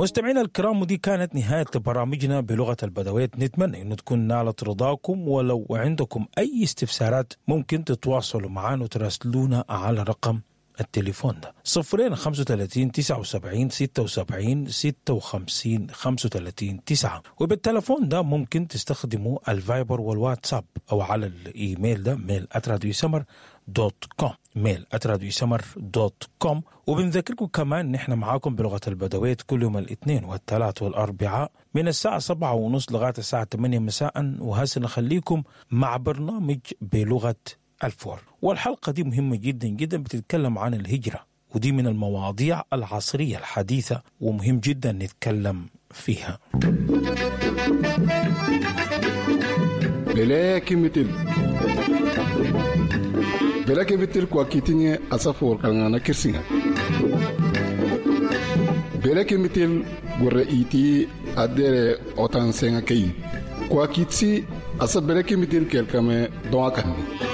مستمعينا الكرام ودي كانت نهاية برامجنا بلغة البدويت نتمنى أن تكون نالت رضاكم ولو عندكم أي استفسارات ممكن تتواصلوا معنا وتراسلونا على رقم التليفون ده صفرين خمسة وتلاتين تسعة وسبعين ستة وسبعين ستة وخمسين خمسة وتلاتين تسعة وبالتلفون ده ممكن تستخدموا الفايبر والواتساب أو على الإيميل ده ميل أتراديو سمر دوت كوم ميل أتراديو سمر دوت كوم وبنذكركم كمان نحن معاكم بلغة البدويت كل يوم الاثنين والثلاث والأربعاء من الساعة سبعة ونص لغاية الساعة 8 مساء وهسه نخليكم مع برنامج بلغة الفور والحلقة دي مهمة جدا جدا بتتكلم عن الهجرة ودي من المواضيع العصرية الحديثة ومهم جدا نتكلم فيها bele mitil bele mitil kwa kitinye asafor kalngana kirsinga bele mitil gurre iti adere otan senga kei kwa kitsi asa bele mitil kelkame doa kandi